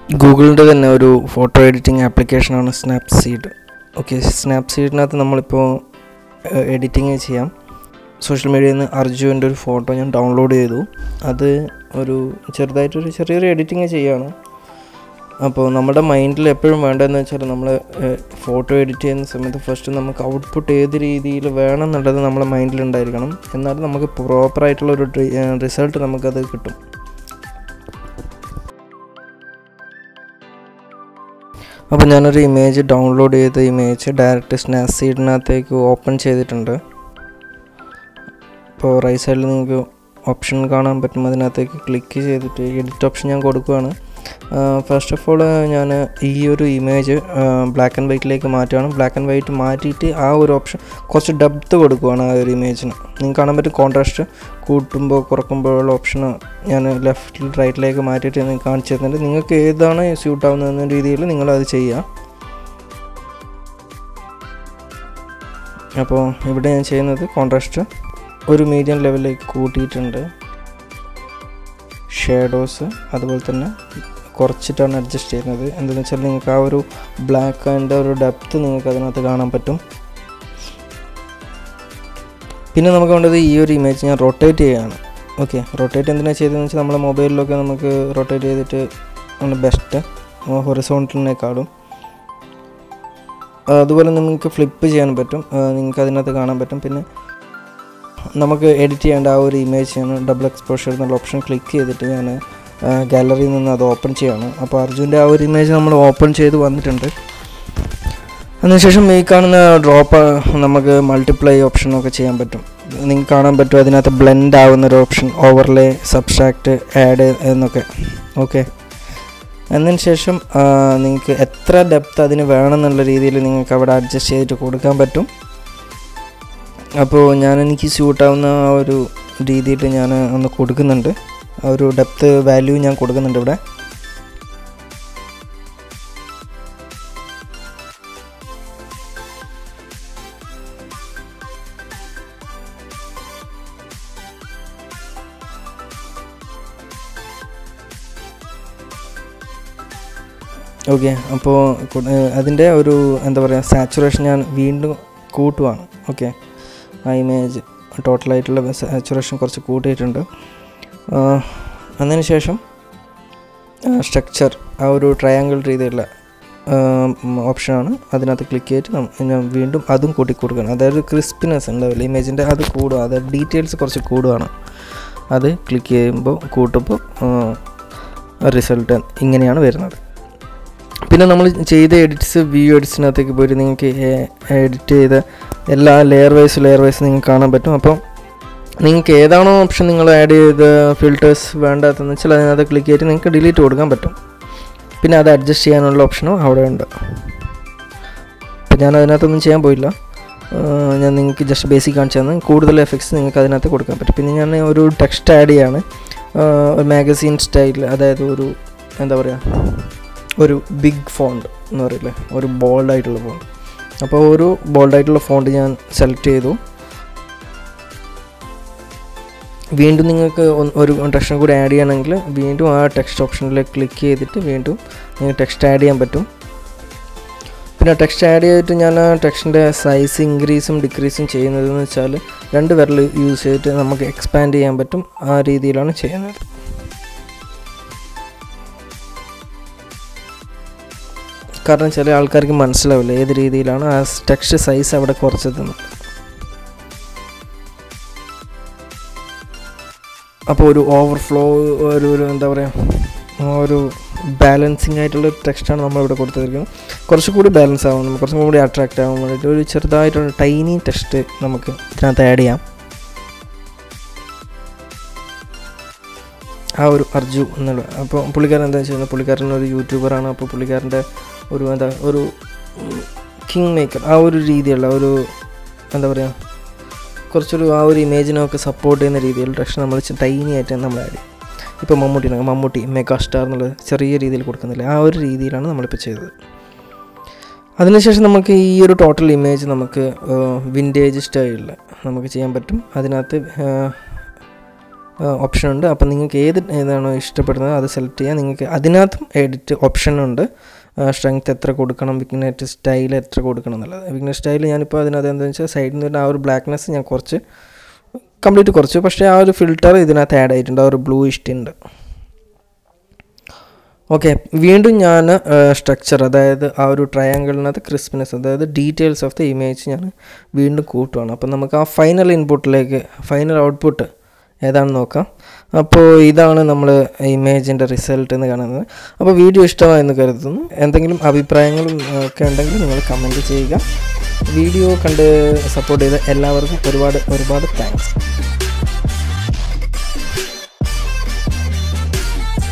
ഗൂഗിളിൻ്റെ തന്നെ ഒരു ഫോട്ടോ എഡിറ്റിംഗ് ആപ്ലിക്കേഷനാണ് സ്നാപ്സീഡ് ഓക്കെ സ്നാപ്സീഡിനകത്ത് നമ്മളിപ്പോൾ എഡിറ്റിംഗ് ചെയ്യാം സോഷ്യൽ മീഡിയയിൽ നിന്ന് അർജുൻ്റെ ഒരു ഫോട്ടോ ഞാൻ ഡൗൺലോഡ് ചെയ്തു അത് ഒരു ചെറുതായിട്ടൊരു ചെറിയൊരു എഡിറ്റിംഗ് ചെയ്യാണ് അപ്പോൾ നമ്മുടെ മൈൻഡിൽ എപ്പോഴും വേണ്ടതെന്ന് വെച്ചാൽ നമ്മൾ ഫോട്ടോ എഡിറ്റ് ചെയ്യുന്ന സമയത്ത് ഫസ്റ്റ് നമുക്ക് ഔട്ട്പുട്ട് ഏത് രീതിയിൽ വേണം എന്നുള്ളത് നമ്മുടെ മൈൻഡിൽ ഉണ്ടായിരിക്കണം എന്നാലും നമുക്ക് പ്രോപ്പറായിട്ടുള്ള ഒരു റിസൾട്ട് നമുക്കത് കിട്ടും അപ്പോൾ ഞാനൊരു ഇമേജ് ഡൗൺലോഡ് ചെയ്ത ഇമേജ് ഡയറക്റ്റ് സ്നാസീഡിനകത്തേക്ക് ഓപ്പൺ ചെയ്തിട്ടുണ്ട് ഇപ്പോൾ റൈറ്റ് സൈഡിൽ നിങ്ങൾക്ക് ഓപ്ഷൻ കാണാൻ പറ്റും അതിനകത്തേക്ക് ക്ലിക്ക് ചെയ്തിട്ട് എഡിറ്റ് ഓപ്ഷൻ ഞാൻ കൊടുക്കുകയാണ് ഫസ്റ്റ് ഓഫ് ഓൾ ഞാൻ ഈ ഒരു ഇമേജ് ബ്ലാക്ക് ആൻഡ് വൈറ്റിലേക്ക് മാറ്റുകയാണ് ബ്ലാക്ക് ആൻഡ് വൈറ്റ് മാറ്റിയിട്ട് ആ ഒരു ഓപ്ഷൻ കുറച്ച് ഡെപ്ത്ത് കൊടുക്കുകയാണ് ആ ഒരു ഇമേജിന് നിങ്ങൾക്ക് കാണാൻ പറ്റും കോൺട്രാസ്റ്റ് കൂട്ടുമ്പോൾ കുറക്കുമ്പോഴുള്ള ഓപ്ഷൻ ഞാൻ ലെഫ്റ്റിൽ റൈറ്റിലേക്ക് മാറ്റിയിട്ട് നിങ്ങൾക്ക് കാണിച്ചു തരുന്നുണ്ട് നിങ്ങൾക്ക് ഏതാണ് സ്യൂട്ട് ആവുന്നതെന്ന രീതിയിൽ നിങ്ങളത് ചെയ്യുക അപ്പോൾ ഇവിടെ ഞാൻ ചെയ്യുന്നത് കോൺട്രാസ്റ്റ് ഒരു മീഡിയം ലെവലിലേക്ക് കൂട്ടിയിട്ടുണ്ട് ഷേഡോസ് അതുപോലെ തന്നെ കുറച്ചിട്ടാണ് അഡ്ജസ്റ്റ് ചെയ്യുന്നത് എന്താണെന്ന് വെച്ചാൽ നിങ്ങൾക്ക് ആ ഒരു ബ്ലാക്ക് ആൻഡ് ഒരു ഡെപ്ത്ത് നിങ്ങൾക്ക് അതിനകത്ത് കാണാൻ പറ്റും പിന്നെ നമുക്ക് വേണ്ടത് ഈ ഒരു ഇമേജ് ഞാൻ റൊട്ടേറ്റ് ചെയ്യുകയാണ് ഓക്കെ റൊട്ടേറ്റ് എന്തിനാണ് ചെയ്തതെന്ന് വെച്ചാൽ നമ്മളെ മൊബൈലിലൊക്കെ നമുക്ക് റൊട്ടേറ്റ് ചെയ്തിട്ട് ആണ് ബെസ്റ്റ് ഹൊറിസോണ്ടലിനേക്കാളും അതുപോലെ നിങ്ങൾക്ക് ഫ്ലിപ്പ് ചെയ്യാൻ പറ്റും നിങ്ങൾക്ക് അതിനകത്ത് കാണാൻ പറ്റും പിന്നെ നമുക്ക് എഡിറ്റ് ചെയ്യേണ്ട ആ ഒരു ഇമേജ് ഞാൻ ഡബിൾ എക്സ്പോഷർ എന്നുള്ള ഓപ്ഷൻ ക്ലിക്ക് ചെയ്തിട്ട് ഞാൻ ഗാലറിയിൽ നിന്ന് അത് ഓപ്പൺ ചെയ്യാണ് അപ്പോൾ അർജുൻ്റെ ആ ഒരു ഇമേജ് നമ്മൾ ഓപ്പൺ ചെയ്ത് വന്നിട്ടുണ്ട് അതിനുശേഷം ഈ കാണുന്ന ഡ്രോപ്പ് നമുക്ക് മൾട്ടിപ്ലൈ ഓപ്ഷനൊക്കെ ചെയ്യാൻ പറ്റും നിങ്ങൾക്ക് കാണാൻ പറ്റും അതിനകത്ത് ബ്ലെൻഡ് ആവുന്ന ഒരു ഓപ്ഷൻ ഓവർലേ സബ്സ്ട്രാക്റ്റ് ആഡ് എന്നൊക്കെ ഓക്കെ അതിന് ശേഷം നിങ്ങൾക്ക് എത്ര ഡെപ്ത് അതിന് വേണമെന്നുള്ള രീതിയിൽ നിങ്ങൾക്ക് അവിടെ അഡ്ജസ്റ്റ് ചെയ്തിട്ട് കൊടുക്കാൻ പറ്റും അപ്പോൾ ഞാൻ എനിക്ക് സ്യൂട്ടാവുന്ന ആ ഒരു രീതിയിൽ ഞാൻ ഒന്ന് കൊടുക്കുന്നുണ്ട് ആ ഒരു ഡെപ്ത് വാല്യൂ ഞാൻ കൊടുക്കുന്നുണ്ട് ഇവിടെ ഓക്കെ അപ്പോൾ അതിൻ്റെ ഒരു എന്താ പറയുക സാച്ചുറേഷൻ ഞാൻ വീണ്ടും കൂട്ടുവാണ് ഓക്കെ ആ ഇമേജ് ടോട്ടലായിട്ടുള്ള സാച്ചുറേഷൻ കുറച്ച് കൂട്ടിയിട്ടുണ്ട് അതിന് ശേഷം സ്ട്രക്ചർ ആ ഒരു ട്രയാങ്കിൾ രീതിയിലുള്ള ഓപ്ഷനാണ് അതിനകത്ത് ക്ലിക്ക് ചെയ്തിട്ട് ഞാൻ വീണ്ടും അതും കൂട്ടി കൊടുക്കണം അതായത് ക്രിസ്പിനെസ് ഉണ്ടാവില്ല ഇമേജിൻ്റെ അത് കൂടുക അതായത് ഡീറ്റെയിൽസ് കുറച്ച് കൂടുകയാണ് അത് ക്ലിക്ക് ചെയ്യുമ്പോൾ കൂട്ടുമ്പോൾ റിസൾട്ട് ഇങ്ങനെയാണ് വരുന്നത് പിന്നെ നമ്മൾ ചെയ്ത എഡിറ്റ്സ് വ്യൂ എഡിറ്റ്സിനകത്തേക്ക് പോയിട്ട് നിങ്ങൾക്ക് എഡിറ്റ് ചെയ്ത എല്ലാ ലെയർ വൈസ് ലെയർ വൈസ് നിങ്ങൾക്ക് കാണാൻ പറ്റും അപ്പോൾ നിങ്ങൾക്ക് ഏതാണോ ഓപ്ഷൻ നിങ്ങൾ ആഡ് ചെയ്ത ഫിൽറ്റേഴ്സ് വേണ്ടാത്തതെന്ന് വെച്ചാൽ അതിനകത്ത് ക്ലിക്ക് ചെയ്തിട്ട് നിങ്ങൾക്ക് ഡിലീറ്റ് കൊടുക്കാൻ പറ്റും പിന്നെ അത് അഡ്ജസ്റ്റ് ചെയ്യാനുള്ള ഓപ്ഷനും അവിടെ ഉണ്ട് അപ്പോൾ ഞാൻ അതിനകത്തൊന്നും ചെയ്യാൻ പോയില്ല ഞാൻ നിങ്ങൾക്ക് ജസ്റ്റ് ബേസിക് കാണിച്ചു തന്നെ കൂടുതൽ എഫക്ട്സ് നിങ്ങൾക്ക് അതിനകത്ത് കൊടുക്കാൻ പറ്റും പിന്നെ ഞാൻ ഒരു ടെക്സ്റ്റ് ആഡ് ചെയ്യാണ് ഒരു മാഗസീൻ സ്റ്റൈലിൽ അതായത് ഒരു എന്താ പറയുക ഒരു ബിഗ് ഫോണ്ട് എന്ന് പറയില്ലേ ഒരു ബോൾഡായിട്ടുള്ള ഫോണ്ട് അപ്പോൾ ഒരു ബോൾഡായിട്ടുള്ള ഫോണ്ട് ഞാൻ സെലക്ട് ചെയ്തു വീണ്ടും നിങ്ങൾക്ക് ഒരു ടെക്സ്റ്റും കൂടി ആഡ് ചെയ്യണമെങ്കിൽ വീണ്ടും ആ ടെക്സ്റ്റ് ഓപ്ഷനിലേക്ക് ക്ലിക്ക് ചെയ്തിട്ട് വീണ്ടും നിങ്ങൾക്ക് ടെക്സ്റ്റ് ആഡ് ചെയ്യാൻ പറ്റും പിന്നെ ടെക്സ്റ്റ് ആഡ് ചെയ്തിട്ട് ഞാൻ ആ ടെക്സ്റ്റിൻ്റെ സൈസ് ഇൻക്രീസും ഡിക്രീസും ചെയ്യുന്നതെന്ന് വെച്ചാൽ രണ്ട് വിരൽ യൂസ് ചെയ്തിട്ട് നമുക്ക് എക്സ്പാൻഡ് ചെയ്യാൻ പറ്റും ആ രീതിയിലാണ് ചെയ്യുന്നത് കാരണം ചില ആൾക്കാർക്ക് മനസ്സിലാവില്ല ഏത് രീതിയിലാണ് ആ ടെക്സ്റ്റ് സൈസ് അവിടെ കുറച്ചതെന്ന് അപ്പോൾ ഒരു ഓവർഫ്ലോ ഒരു ഒരു എന്താ പറയുക ഒരു ബാലൻസിങ് ആയിട്ടുള്ള ടെക്സ്റ്റാണ് നമ്മളിവിടെ കൊടുത്തിരിക്കുന്നത് കുറച്ചുകൂടി ബാലൻസ് ആവാൻ കുറച്ചും കൂടി അട്രാക്റ്റ് ആവാൻ വേണ്ടിയിട്ട് ഒരു ചെറുതായിട്ടുള്ള ടൈനി ടെക്സ്റ്റ് നമുക്ക് ഇതിനകത്ത് ആഡ് ചെയ്യാം ആ ഒരു അർജു എന്നുള്ള അപ്പോൾ പുള്ളിക്കാരൻ എന്താ ചെയ്യുന്നത് പുള്ളിക്കാരൻ ഒരു യൂട്യൂബറാണ് അപ്പോൾ പുള്ളിക്കാരൻ്റെ ഒരു എന്താ ഒരു കിങ് മേക്കർ ആ ഒരു രീതിയുള്ള ഒരു എന്താ പറയുക കുറച്ചൊരു ആ ഒരു ഇമേജിനൊക്കെ സപ്പോർട്ട് ചെയ്യുന്ന രീതിയിൽ ടെക്സ്റ്റ് നമ്മൾ ടൈനി ആയിട്ട് നമ്മൾ ആഡ് ചെയ്യും ഇപ്പോൾ മമ്മൂട്ടി മമ്മൂട്ടി മെഗാ സ്റ്റാർ എന്നുള്ളത് ചെറിയ രീതിയിൽ കൊടുക്കുന്നില്ല ആ ഒരു രീതിയിലാണ് നമ്മളിപ്പോൾ ചെയ്തത് അതിനുശേഷം നമുക്ക് ഈ ഒരു ടോട്ടൽ ഇമേജ് നമുക്ക് വിൻറ്റേജ് സ്റ്റൈലിൽ നമുക്ക് ചെയ്യാൻ പറ്റും അതിനകത്ത് ഓപ്ഷൻ ഉണ്ട് അപ്പോൾ നിങ്ങൾക്ക് ഏത് ഏതാണോ ഇഷ്ടപ്പെടുന്നത് അത് സെലക്ട് ചെയ്യാം നിങ്ങൾക്ക് അതിനകത്തും എഡിറ്റ് ഓപ്ഷൻ ഉണ്ട് സ്ട്രെങ്ത് എത്ര കൊടുക്കണം വിഗ്നറ്റ് സ്റ്റൈൽ എത്ര കൊടുക്കണം എന്നുള്ളത് വിഗ്നറ്റ് സ്റ്റൈൽ ഞാനിപ്പോൾ അതിനകത്ത് എന്താണെന്ന് വെച്ചാൽ സൈഡിൽ നിന്ന് ആ ഒരു ബ്ലാക്ക്നെസ് ഞാൻ കുറച്ച് കംപ്ലീറ്റ് കുറച്ച് പക്ഷേ ആ ഒരു ഫിൽറ്റർ ഇതിനകത്ത് ആഡ് ആയിട്ടുണ്ട് ആ ഒരു ബ്ലൂ ഇഷ്ടുണ്ട് ഓക്കെ വീണ്ടും ഞാൻ സ്ട്രക്ചർ അതായത് ആ ഒരു ട്രയാങ്കിളിനകത്ത് ക്രിസ്പിനെസ് അതായത് ഡീറ്റെയിൽസ് ഓഫ് ദ ഇമേജ് ഞാൻ വീണ്ടും കൂട്ടുവാണ് അപ്പോൾ നമുക്ക് ആ ഫൈനൽ ഇൻപുട്ടിലേക്ക് ഫൈനൽ ഔട്ട്പുട്ട് ഏതാണെന്ന് നോക്കാം അപ്പോൾ ഇതാണ് നമ്മൾ ഇമേജിൻ്റെ റിസൾട്ട് എന്ന് കാണുന്നത് അപ്പോൾ വീഡിയോ ഇഷ്ടമായെന്ന് കരുതുന്നു എന്തെങ്കിലും അഭിപ്രായങ്ങളും ഒക്കെ ഉണ്ടെങ്കിൽ നിങ്ങൾ കമൻറ്റ് ചെയ്യുക വീഡിയോ കണ്ട് സപ്പോർട്ട് ചെയ്ത എല്ലാവർക്കും ഒരുപാട് ഒരുപാട് താങ്ക്സ്